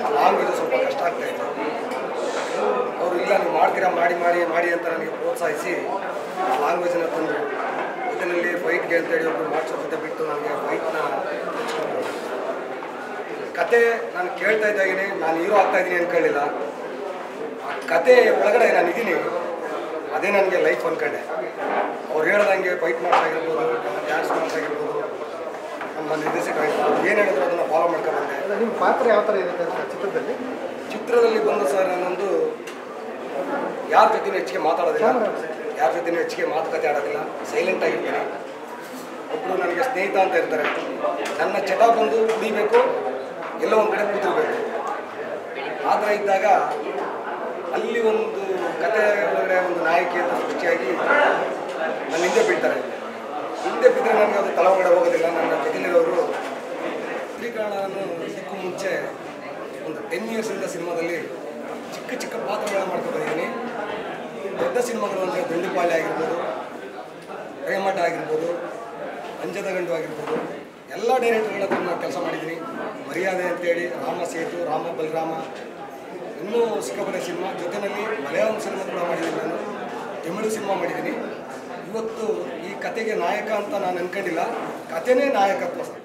language ಸ್ವಲ್ಪ ಕಷ್ಟ ಆಗ್ತಾ ಇತ್ತು ಅವರು ಇಲ್ಲ ನೀವು ಮಾಡ್ತೀರಾ ಮಾಡಿ ಮಾಡಿ ಮಾಡಿ ಅಂತ ನನಗೆ ಪ್ರೋತ್ಸಾಹಿಸಿ ಲ್ಯಾಂಗ್ವೇಜನ್ನ ತಂದು ಇದರಲ್ಲಿ ಫೈಟ್ಗೆ ಅಂತೇಳಿ ಒಬ್ಬರು ಮಾಸ್ಟರ್ ಜೊತೆ ಬಿಟ್ಟು ನನಗೆ ಫೈಟ್ನ ಹಚ್ಕೊಂಡ್ರು ಕತೆ ನಾನು ಕೇಳ್ತಾ ಇದ್ದಾಗೇನೆ ನಾನು ಹೀರೋ ಆಗ್ತಾ ಇದ್ದೀನಿ ಅನ್ಕೊಳ್ಳಿಲ್ಲ ಆ ಕತೆ ಒಳಗಡೆ ನಾನು ಇದ್ದೀನಿ ಅದೇ ನನಗೆ ಲೈಫ್ ಅನ್ಕೊಂಡೆ ಅವ್ರು ಹೇಳ್ದಂಗೆ ಫೈಟ್ ಮಾಡ್ತಾಗಿರ್ಬೋದು ಡ್ಯಾನ್ಸ್ ಮಾಡ್ತಾಗಿರ್ಬೋದು ನಮ್ಮ ನಿರ್ದೇಶಕ ಆಗಿರ್ಬೋದು ಏನು ಹೇಳಿದ್ರು ಅದನ್ನು ಫಾಲೋ ಮಾಡ್ಕೊಂಡು ಬಂದೆ ಅಲ್ಲ, ನಿಮ್ಮ ಪಾತ್ರ ಯಾವ ಥರ ಇರುತ್ತೆ ಅಂತ ಚಿತ್ರದಲ್ಲಿ ಚಿತ್ರದಲ್ಲಿ ಬಂದು ಸರ್ ನಾನೊಂದು ಯಾರ ಜೊತೆನೂ ಹೆಚ್ಚಿಗೆ ಮಾತಾಡೋದಿಲ್ಲ ಯಾರ ಜೊತೆನೂ ಹೆಚ್ಚಿಗೆ ಮಾತುಕತೆ ಆಡೋದಿಲ್ಲ ಸೈಲೆಂಟ್ ಆಗಿರ್ತೀನಿ ಒಬ್ಬರು ನನಗೆ ಸ್ನೇಹಿತ ಅಂತ ಇರ್ತಾರೆ ನನ್ನ ಚಟ ಬಂದು ಕುಡಿಬೇಕು ಎಲ್ಲೋ ಒಂದು ಕಡೆ ಕೂತಿರ್ಬೇಕು ಆ ಥರ ಇದ್ದಾಗ ಅಲ್ಲಿ ಒಂದು ಕತೆ ಒಳಗಡೆ ಒಂದು ನಾಯಕಿ ಅಂತ ಸೃಷ್ಟಿಯಾಗಿ ನನ್ನ ಹಿಂದೆ ಬೀಳ್ತಾರೆ ಹಿಂದೆ ಬಿದ್ದರೆ ನನಗೆ ಅದು ತಲೆ ಒಳಗಡೆ ಹೋಗೋದಿಲ್ಲ ನನ್ನ ಜೊತೆಲಿರೋರು ಚಿತ್ರೀಕರಣವನ್ನು ಇದಕ್ಕೂ ಮುಂಚೆ ಒಂದು ಟೆನ್ ಇಯರ್ಸಿಂದ ಸಿನಿಮಾದಲ್ಲಿ ಚಿಕ್ಕ ಚಿಕ್ಕ ಪಾತ್ರಗಳನ್ನ ಮಾಡ್ಕೊಂಡು ಬಂದಿದ್ದೀನಿ ದೊಡ್ಡ ಸಿನಿಮಾಗಳು ಅಂದರೆ ದಂಡುಪಾಳ್ಯ ಆಗಿರ್ಬೋದು ಪ್ರೇಮಠ ಆಗಿರ್ಬೋದು ಅಂಜದ ಗಂಡು ಆಗಿರ್ಬೋದು ಎಲ್ಲ ಡೈರೆಕ್ಟರ್ಗಳ ಹತ್ರ ನಾನು ಕೆಲಸ ಮಾಡಿದ್ದೀನಿ ಮರ್ಯಾದೆ ಅಂತೇಳಿ ರಾಮ ಸೇತು ರಾಮ ಬಲರಾಮ ಇನ್ನೂ ಸಿಕ್ಕಾಪಟ್ಟೆ ಸಿನಿಮಾ ಜೊತೆಯಲ್ಲಿ ಮಲಯಾಳಂ ಸಿನಿಮಾ ಕೂಡ ಮಾಡಿದ್ದೀನಿ ನಾನು ತಮಿಳು ಸಿನಿಮಾ ಮಾಡಿದ್ದೀನಿ ಇವತ್ತು ಈ ಕತೆಗೆ ನಾಯಕ ಅಂತ ನಾನು ಅನ್ಕೊಂಡಿಲ್ಲ ಕತೆನೇ ನಾಯಕತ್ವ ಸರ್